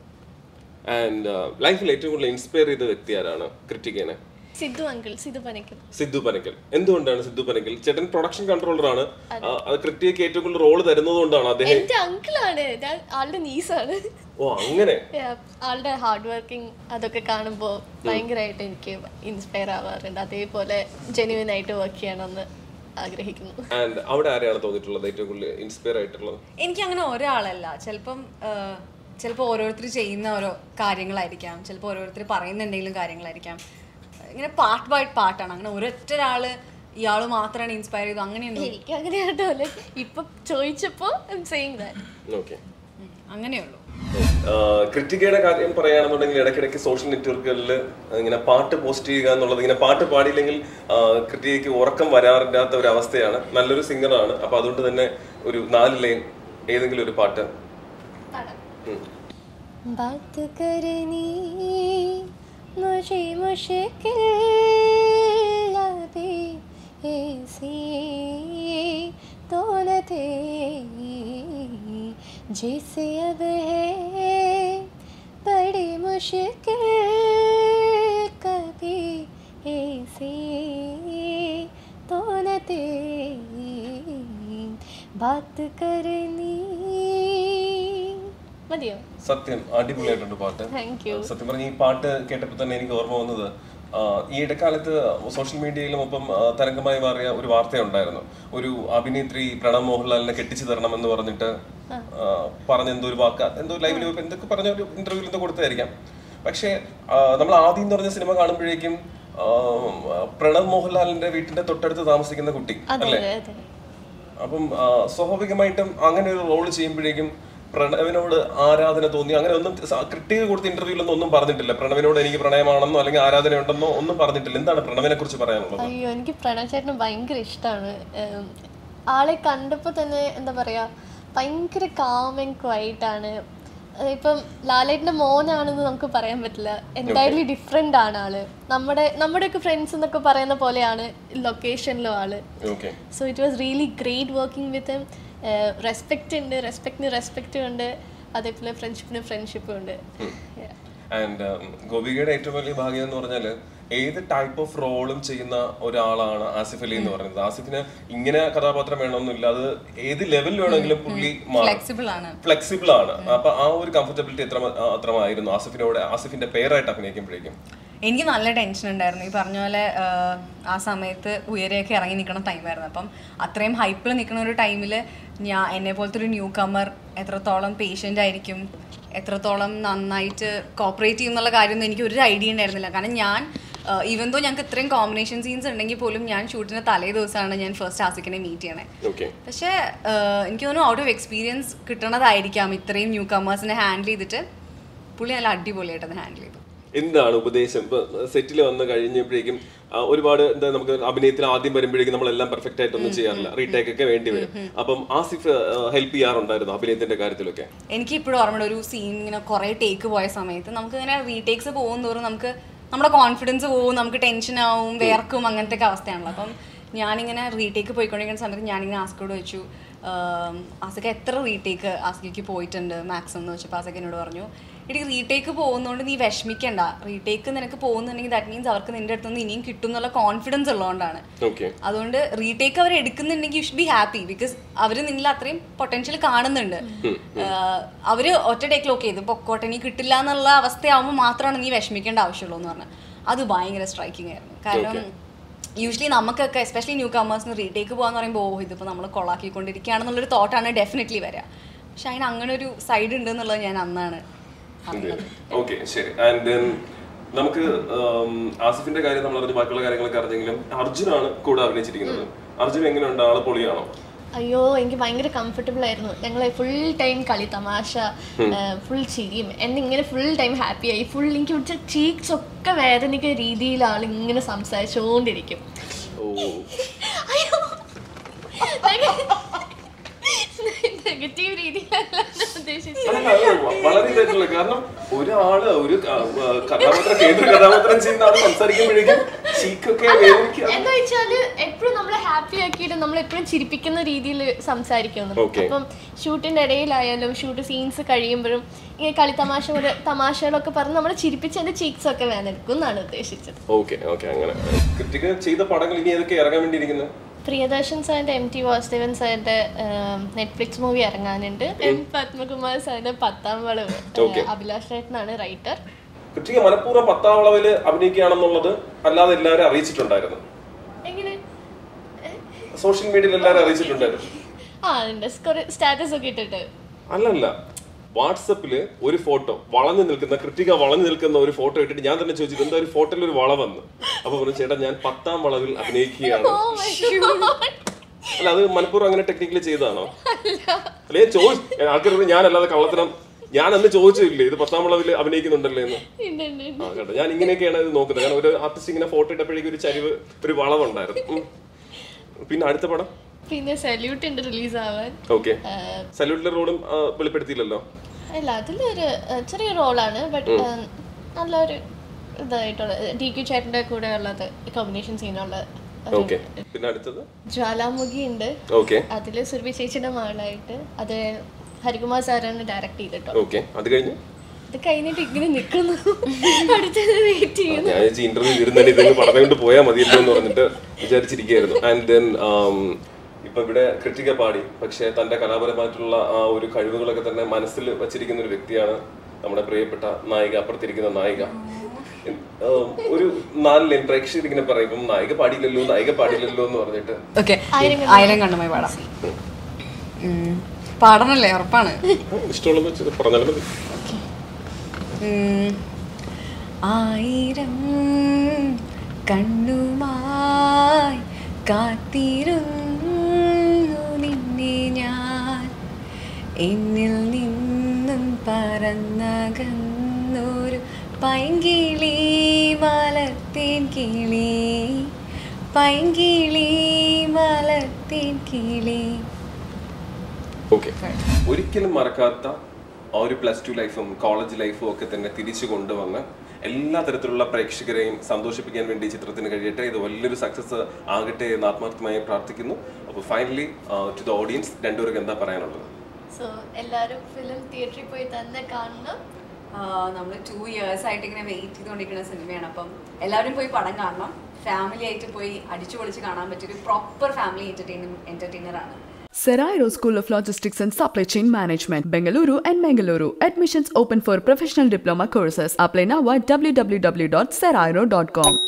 ആൻഡ് ലൈഫിൽ ഏറ്റവും കൂടുതൽ ഇൻസ്പയർ ചെയ്ത വ്യക്തി ആരാണ് ക്രിറ്റിക്കേനെ സിദ്ധു അങ്കിൾ സിദ്ധു പനക്കൽ സിദ്ധു പനക്കൽ എന്തുകൊണ്ടാണ് സിദ്ധു പനക്കൽ ചേട്ടൻ പ്രൊഡക്ഷൻ കൺട്രോളർ ആണ് ആ, അത് ക്രിറ്റിക്ക് ഏറ്റവും കൂടുതൽ റോള് തരുന്നത് കൊണ്ടാണ് അദ്ദേഹം എന്റെ അങ്കിളാണ് ഞാൻ ആളുടെ നീസാണ് ഓ അങ്ങനെ ആളുടെ ഹാർഡ് വർക്കിംഗ് അതൊക്കെ കാണുമ്പോൾ ഭയങ്കരമായിട്ട് എനിക്ക് ഇൻസ്പയർ ആവാറുണ്ട് അതേപോലെ ജെന്യൂൻ ആയിട്ട് വർക്ക് ചെയ്യണമെന്ന് ആഗ്രഹിക്കുന്നു ആൻഡ് അവിടെ ആരെയാണ് തോന്നിയിട്ടുള്ളത് ഏറ്റവും കൂടുതൽ ഇൻസ്പയർ ആയിട്ടുള്ളത് എനിക്ക് അങ്ങനെ ഒരാളല്ല ചിലപ്പം ചിലപ്പോൾ ഓരോരുത്തർ ചെയ്യുന്ന ഓരോ കാര്യങ്ങളായിരിക്കാം ചിലപ്പോൾ ഓരോരുത്തർ പറയുന്ന എന്തെങ്കിലും കാര്യങ്ങളായിരിക്കാം ഇങ്ങനെ പാർട്ട് ബൈ പാർട്ടാണ് അങ്ങനെ ഒരൊറ്റ ഒരാള് ഇയാൾ മാത്രമാണ് ഇൻസ്പയർ ചെയ്തു അങ്ങനെയൊന്നും എനിക്ക് അങ്ങനെ ആട്ടോ ഇപ്പൊ ചോദിച്ചപ്പോ സെയിങ് ദാറ്റ് ഓക്കെ ഉം, അങ്ങനെയുള്ളൂ ക്രിറ്റിക്കയുടെ കാര്യം പറയുകയാണെന്നുണ്ടെങ്കിൽ ഇടയ്ക്കിടയ്ക്ക് സോഷ്യൽ നെറ്റ്വർക്കുകളിൽ ഇങ്ങനെ പാട്ട് പോസ്റ്റ് ചെയ്യുക എന്നുള്ളത് ഇങ്ങനെ പാട്ട് പാടിയില്ലെങ്കിൽ ക്രിറ്റിക്കയ്ക്ക് ഉറക്കം വരാറില്ലാത്ത ഒരു അവസ്ഥയാണ് നല്ലൊരു സിംഗറാണ് അപ്പൊ അതുകൊണ്ട് തന്നെ ഒരു നാല് ലൈൻ ഏതെങ്കിലും ഒരു പാട്ട് ഉം. बात करनी मुझे मुश्किल अभी ऐसी तो न थे जिसे अब है बड़ी मुश्किल कभी ऐसी तो न थे बात करनी മതിയോ സത്യം അടിപൊളിയായിട്ടുണ്ട് പാട്ട് താങ്ക് യു സത്യം പറഞ്ഞ ഈ പാട്ട് കേട്ടപ്പോൾ തന്നെ എനിക്ക് ഓർമ്മ വന്നത് ആ, ഈ ഇടക്കാലത്ത് സോഷ്യൽ മീഡിയയിലും ഒപ്പം ആ, തരംഗമായി മാറിയ ഒരു വാർത്തയുണ്ടായിരുന്നു ഒരു അഭിനേത്രി പ്രണവ് മോഹൻലാലിനെ കെട്ടിച്ചു തരണം എന്ന് പറഞ്ഞിട്ട് ആ, പറഞ്ഞ എന്തോ ഒരു വാക്ക് എന്തോ ലൈവിൽ എന്തൊക്കെ പറഞ്ഞ ഒരു ഇന്റർവ്യൂവിൽ എന്തോ കൊടുത്തായിരിക്കാം പക്ഷേ ആ, നമ്മൾ ആദ്യം എന്ന് പറഞ്ഞ സിനിമ കാണുമ്പോഴേക്കും ആ, പ്രണവ് മോഹൻലാലിന്റെ വീട്ടിന്റെ തൊട്ടടുത്ത് താമസിക്കുന്ന കുട്ടി അതെ അല്ലേ അതെ അതെ അപ്പം ആ, സ്വാഭാവികമായിട്ടും അങ്ങനെ ഒരു റോൾ ചെയ്യുമ്പോഴേക്കും പ്രണവിനോട് ആരാധന തോന്നി അങ്ങനെ ഒന്നും ക്രിട്ടിക് കൊടുത്ത ഇന്റർവ്യൂലൊന്നും ഒന്നും പറഞ്ഞിട്ടില്ല പ്രണവിനോട് എനിക്ക് പ്രണയമാണെന്നോ അല്ലെങ്കിൽ ആരാധന ഉണ്ടെന്നോ ഒന്നും പറഞ്ഞിട്ടില്ല എന്താണ് പ്രണവിനെ കുറിച്ച് പറയാനുള്ളത് അയ്യോ എനിക്ക് പ്രണവ് ചേട്ടന് ഭയങ്കര ഇഷ്ടമാണ് ആളെ കണ്ടപ്പോൾ തന്നെ എന്താ പറയുക ഭയങ്കര കാം ആൻഡ് ക്വൈറ്റ് ആണ് ഏഹ് ഇപ്പം ലാലേട്ടൻ്റെ മോനാണെന്ന് നമുക്ക് പറയാൻ പറ്റില്ല എൻറ്റയർലി ഡിഫറെൻ്റ് ആണ് ആള് നമ്മുടെ നമ്മുടെയൊക്കെ ഫ്രണ്ട്സ് എന്നൊക്കെ പറയുന്ന പോലെയാണ് ലൊക്കേഷനിലും ആള് okay so it was really great working with him respect ഉണ്ട് റെസ്പെക്റ്റിന് റെസ്പെക്റ്റ് ഉണ്ട് അതേപോലെ ഫ്രണ്ട്ഷിപ്പിന് ഫ്രണ്ട്ഷിപ്പും ഉണ്ട് Yeah. ആൻഡ് ഗോപികയുടെ ഏറ്റവും വലിയ ഭാഗ്യം എന്ന് പറഞ്ഞാൽ ഏത് ടൈപ്പ് ഓഫ് റോളും ചെയ്യുന്ന ഒരാളാണ് ആസിഫ് അലി എന്ന് പറയുന്നത് ആസിഫിന് ഇങ്ങനെ കഥാപാത്രം വേണമെന്നില്ല അത് ഏത് ലെവലിൽ വേണമെങ്കിലും പുള്ളി മാറും ഫ്ലെക്സിബിൾ ആണ് ഫ്ലെക്സിബിൾ ആണ് അപ്പൊ ആ ഒരു കംഫർട്ടബിലിറ്റി എത്ര അത്രമായിരുന്നു ആസിഫിനോട് ആസിഫിന്റെ പേരായിട്ട് അഭിനയിക്കുമ്പോഴേക്കും എനിക്ക് നല്ല ടെൻഷൻ ഉണ്ടായിരുന്നു ഈ പറഞ്ഞ പോലെ ആഹ്, ആ സമയത്ത് ഉയരെയൊക്കെ ഇറങ്ങി നിൽക്കുന്ന ടൈമായിരുന്നു അപ്പം അത്രയും ഹൈപ്പിൽ നിൽക്കുന്ന ഒരു ടൈമിൽ ഞാൻ എന്നെ പോലത്തെ ഒരു ന്യൂ കമ്മർ എത്രത്തോളം പേഷ്യൻ്റ് ആയിരിക്കും എത്രത്തോളം നന്നായിട്ട് കോപ്പറേറ്റ് ചെയ്യും എന്നുള്ള കാര്യമൊന്നും എനിക്ക് ഒരു ഐഡിയ ഉണ്ടായിരുന്നില്ല കാരണം ഞാൻ ഈവൻ ദോ ഞങ്ങൾക്ക് ഇത്രയും കോമ്പിനേഷൻ സീൻസ് ഉണ്ടെങ്കിൽ പോലും ഞാൻ ഷൂട്ടിന് തലേ ദിവസമാണ് ഞാൻ ഫസ്റ്റ് ആസിക്കിനെ മീറ്റ് ചെയ്യണേ ഓക്കെ പക്ഷേ ആഹ്, എനിക്ക് തോന്നുന്നു ഔട്ട് ഓഫ് എക്സ്പീരിയൻസ് കിട്ടണതായിരിക്കാം ഇത്രയും ന്യൂ കമേഴ്സിനെ ഹാൻഡിൽ ചെയ്തിട്ട് പുള്ളി നല്ല അടിപൊളിയായിട്ട് അത് ഹാൻഡിൽ ചെയ്തു എന്താണ് ഉപദേശം ഇപ്പൊ സെറ്റിൽ വന്ന് കഴിഞ്ഞപ്പോഴേക്കും ആ, ഒരുപാട് എന്താ നമുക്ക് അഭിനയത്തിൽ ആദ്യം വരുമ്പോഴേക്കും നമ്മളെല്ലാം പെർഫെക്റ്റ് ആയിട്ടൊന്നും ചെയ്യാറില്ല റീടേക്ക് ഒക്കെ വേണ്ടി വരും അപ്പം ആസിഫ് ഹെൽപ്പ് ചെയ്യാറുണ്ടായിരുന്നു അഭിനയത്തിന്റെ കാര്യത്തിലൊക്കെ എനിക്ക് ഇപ്പോഴും ഓർമ്മയുണ്ട് ഒരു സീൻ ഇങ്ങനെ കുറേ ടേക്ക് പോയ സമയത്ത് നമുക്ക് ഇങ്ങനെ റീടേക്സ് പോകും തോറും നമുക്ക് നമ്മുടെ കോൺഫിഡൻസ് പോകും നമുക്ക് ടെൻഷൻ ആവും വേർക്കും അങ്ങനത്തെ ഒക്കെ അവസ്ഥയാണല്ലോ അപ്പം ഞാനിങ്ങനെ റീടേക്ക് പോയിക്കൊണ്ടിരിക്കുന്ന സമയത്ത് ഞാനിങ്ങനെ ആസ്കോട് വെച്ചു ആസ്ക എത്ര റീടേക്ക് ആസ്കയ്ക്ക് പോയിട്ടുണ്ട് മാക്സിമം എന്ന് വെച്ചപ്പോൾ ആസ്ക എന്നോട് പറഞ്ഞു ഇടി റീടേക്ക് പോകുന്നതുകൊണ്ട് നീ വിഷമിക്കണ്ട റീടേക്ക് നിനക്ക് പോകുന്നുണ്ടെങ്കിൽ ദാറ്റ് മീൻസ് അവർക്ക് നിന്റെ അടുത്ത് നിന്ന് ഇനിയും കിട്ടും എന്നുള്ള കോൺഫിഡൻസ് ഉള്ളതുകൊണ്ടാണ് ഓക്കെ അതുകൊണ്ട് റീടേക്ക് അവർ എടുക്കുന്നുണ്ടെങ്കിൽ you should be happy because അവർ നിന്നിൽ അത്രയും പൊട്ടൻഷ്യൽ കാണുന്നുണ്ട് ആഹ് അവര് ഒറ്റ ടേക്കിൽ ഓക്കെ ഇത് പൊക്കോട്ടെ നീ കിട്ടില്ല എന്നുള്ള അവസ്ഥയാവുമ്പോൾ മാത്രമാണ് നീ വിഷമിക്കേണ്ട ആവശ്യമുള്ളൂ എന്ന് പറഞ്ഞാൽ അത് ഭയങ്കര സ്ട്രൈക്കിംഗ് ആയിരുന്നു കാരണം യൂഷ്വലി നമുക്കൊക്കെ എസ്പെഷ്യലി ന്യൂ കമേഴ്സിന് റീടേക്ക് പോകാന്ന് പറയുമ്പോൾ ഓ ഇതിപ്പോൾ നമ്മൾ കൊളാക്കിക്കൊണ്ടിരിക്കുകയാണെന്നുള്ളൊരു തോട്ടാണ് ഡെഫിനറ്റ്ലി വരിക പക്ഷെ അതിന് അങ്ങനെ ഒരു സൈഡ് ഉണ്ട് എന്നുള്ളത് ഞാൻ അന്നാണ് അറിഞ്ഞത് ഓക്കെ ശരി ആൻഡ് ദെൻ നമുക്ക് ഉം, ആസിഫിന്റെ കാര്യം നമ്മൾ അറിഞ്ഞ് ബാക്കിയുള്ള കാര്യങ്ങളൊക്കെ അറിഞ്ഞെങ്കിലും അർജുനാണ് കൂടെ അഭിനയിച്ചിരിക്കുന്നത് അർജുൻ എങ്ങനെയുണ്ട് ആള് പൊളിയാണോ അയ്യോ എനിക്ക് ഭയങ്കര കംഫർട്ടബിൾ ആയിരുന്നു ഞങ്ങൾ ഫുൾ ടൈം കളി തമാശ ഫുൾ ചിരിയും എന്നെ ഇങ്ങനെ ഫുൾ ടൈം ഹാപ്പി ആയി ഫുൾ എനിക്ക് പിടിച്ച ചീക്സ് ഒക്കെ വേദനിക്കുന്ന രീതിയിൽ ആൾ ഇങ്ങനെ സംസാരിച്ചുകൊണ്ടിരിക്കും ഓ അയ്യോ നെഗറ്റീവ് രീതിയിലല്ല ഞാൻ ഉദ്ദേശിച്ചത് അല്ല, അത് വ- വളരെ ഇതായിട്ടുള്ള കാരണം ഒരാള് ഒരു ക- ആ, കഥാപാത്രം കേന്ദ്ര കഥാപാത്രം ചെയ്യുന്ന ആള് സംസാരിക്കുമ്പോഴേക്കും ചീക്കൊക്കെ വേദനിക്കുക എന്താ വെച്ചാല് എപ്പോഴും നമ്മളെ ഹാപ്പി ആക്കിയിട്ട് നമ്മൾ എപ്പോഴും ചിരിപ്പിക്കുന്ന രീതിയിൽ സംസാരിക്കുന്നു Okay. അപ്പം ഷൂട്ടിന്റെ ഇടയിലായാലും ഷൂട്ട് സീൻസ് കഴിയുമ്പോഴും ഇങ്ങനെ കളി തമാശ പോലെ തമാശകളൊക്കെ പറഞ്ഞ് നമ്മളെ ചിരിപ്പിച്ച് എന്റെ ചീക്സ് ഒക്കെ വേദനിക്കും എന്നാണ് ഉദ്ദേശിച്ചത് ഓക്കെ ഓക്കെ അങ്ങനെ കൃതിക ചെയ്ത പടങ്ങൾ ഇനി ഏതൊക്കെ ഇറങ്ങാൻ വേണ്ടിയിരിക്കുന്നത് പ്രിയദർശൻ സാറിന്റെ എം ടി വാസുദേവൻ സാറിന്റെ നെറ്റ്ഫ്ലിക്സ് മൂവി ഇറങ്ങാനുണ്ട് എം പത്മകുമാർ സാറിന്റെ പത്താം വളവ് Okay. അഭിലാഷ് ചേട്ടനാണ് റൈറ്റർ കൃതിക മനഃപൂർവ്വം പത്താം അളവില് അഭിനയിക്കുകയാണെന്നുള്ളത് അല്ലാതെ എല്ലാവരും അറിയിച്ചിട്ടുണ്ടായിരുന്നു എങ്ങനെ സോഷ്യൽ മീഡിയയിൽ എല്ലാവരും അറിയിച്ചിട്ടുണ്ടായിരുന്നു ആ ഉണ്ട് കുറെ സ്റ്റാറ്റസ് ഒക്കെ ഇട്ടിട്ട് അല്ലല്ല വാട്സപ്പില് ഒരു ഫോട്ടോ വളഞ്ഞു നിൽക്കുന്ന കൃതിക വളഞ്ഞു നിൽക്കുന്ന ഒരു ഫോട്ടോ ഇട്ടിട്ട് ഞാൻ തന്നെ ചോദിച്ചിട്ട് എന്താ ഒരു ഫോട്ടോയിൽ ഒരു വളവെന്ന് അപ്പൊ പറഞ്ഞു ചേട്ടാ ഞാൻ പത്താം വളവിൽ അഭിനയിക്കുകയാണ് Oh my God. അല്ല അത് മനഃപൂർവ്വം അങ്ങനെ ടെക്നിക്കലി ചെയ്തതാണോ അല്ലേ ചോദിച്ചു ആൾക്കാർ ഞാനല്ലാതെ കള്ളത്തരം ഞാൻ അന്ന് ചോദിച്ചില്ലേ ഇത് പത്താം വളവിൽ അഭിനയിക്കുന്നുണ്ടല്ലേ എന്ന് ഉണ്ട്, ഉണ്ട്, ഉണ്ട്. ആ കേട്ടോ ഞാൻ ഇങ്ങനെയൊക്കെയാണ് ഇത് നോക്കുന്നത് കാരണം ഒരു ആർട്ടിസ്റ്റ് ഇങ്ങനെ ഫോട്ടോ ഇട്ടപ്പോഴേക്കും ഒരു ചരിവ് ഒരു വളവുണ്ടായിരുന്നു ഉം. പിന്നെ അടുത്ത പടം പിന്നെ സല്യൂട്ട് ഉണ്ട് റിലീസ് ആവാൻ ഓക്കെ സല്യൂട്ടിലെ റോഡും വെളിപ്പെടുത്തിയില്ലല്ലോ അല്ല അതിലൊരു ഏഹ്, ചെറിയ റോളാണ് ബട്ട് നല്ലൊരു ഇതായിട്ടുള്ള ഡി ക്യു ചേട്ടൻ്റെ കൂടെ ഉള്ളത് കോമ്പിനേഷൻ സീനുള്ള ഓക്കെ പിന്നെ അടുത്തത് ജ്വാലാമുഖി ഉണ്ട് ഓക്കെ അതിൽ സുരഭി ചേച്ചിയുടെ മകളായിട്ട് അത് ഹരികുമാർ സാറാണ് ഡയറക്റ്റ് ചെയ്തിട്ടോ ഓക്കെ അത് കഴിഞ്ഞ് ഇത് കഴിഞ്ഞിട്ട് ഇങ്ങനെ നിൽക്കുന്നു അടുത്തത് വെയിറ്റ് ചെയ്യുന്നു ഞാൻ വിചാരിച്ചു ഇന്റർവ്യൂ ഇരുന്നതിന് ഇതെങ്കിലും പറഞ്ഞുകൊണ്ട് പോയാൽ മതിയല്ലോ എന്ന് പറഞ്ഞിട്ട് വിചാരിച്ചിരിക്കുകയായിരുന്നു ആൻഡ് ദെൻ ഇപ്പൊ ഇവിടെ കൃതിക പാടി പക്ഷെ തന്റെ കലാപരമായിട്ടുള്ള ആ ഒരു കഴിവുകളൊക്കെ തന്നെ മനസ്സിൽ വച്ചിരിക്കുന്ന ഒരു വ്യക്തിയാണ് നമ്മുടെ പ്രിയപ്പെട്ട നായിക അപ്പുറത്തിരിക്കുന്ന നായിക ഉം, ഒരു നാല് ലൈൻ പ്രേക്ഷകർ ഇങ്ങനെ പറയും ഇപ്പം നായിക പാടിയില്ലല്ലോ നായിക പാടിയില്ലല്ലോ എന്ന് പറഞ്ഞിട്ട് ഓക്കെ ആയിരം കണ്ണുമായി പാടാം ഉം. പാടണല്ലേ ഉറപ്പാണ് ഇഷ്ടമുള്ളത് വെച്ച് പറഞ്ഞാലും മതി ഉം. ആയിരം കണ്ണുമായി കാത്തിരുന്നു നിന്നെ ഞാൻ എന്നിൽ നിന്നും പറന്നകന്നൊരു പൈങ്കിളി മലത്തേൻ കിളി പൈങ്കിളി മലത്തേൻ കിളി ഓക്കെ ഒരിക്കലും മറക്കാത്ത ആ ഒരു പ്ലസ് ടു ലൈഫും കോളേജ് ലൈഫും ഒക്കെ തന്നെ തിരിച്ചു കൊണ്ടുവന്ന് എല്ലാ തരത്തിലുള്ള പ്രേക്ഷകരെയും സന്തോഷിപ്പിക്കാൻ വേണ്ടി ഈ ചിത്രത്തിന് കഴിയട്ടെ ഇത് വലിയൊരു സക്സസ് ആകട്ടെ എന്ന് ആത്മാർത്ഥമായി പ്രാർത്ഥിക്കുന്നു അപ്പോൾ ഫൈനലി ടു ദ ഓഡിയൻസ് രണ്ടുപേർക്ക് എന്താ പറയാനുള്ളത് സോ എല്ലാവരും ഫിലിം തിയേറ്ററിൽ പോയി തന്നെ കാണണം നമ്മൾ ടു ഇയേഴ്സ് ആയിട്ട് ഇങ്ങനെ വെയിറ്റ് ചെയ്തുകൊണ്ടിരിക്കുന്ന സിനിമയാണ് അപ്പം എല്ലാവരും പോയി പടം കാണണം ഫാമിലി ആയിട്ട് പോയി അടിച്ചു പൊളിച്ച് കാണാൻ പറ്റിയൊരു പ്രോപ്പർ ഫാമിലി എന്റർടൈൻ എന്റർടൈനർ ആണ് Serairo School of Logistics and Supply Chain Management, Bengaluru and Mangaluru. Admissions open for professional diploma courses. Apply now at www.serairo.com.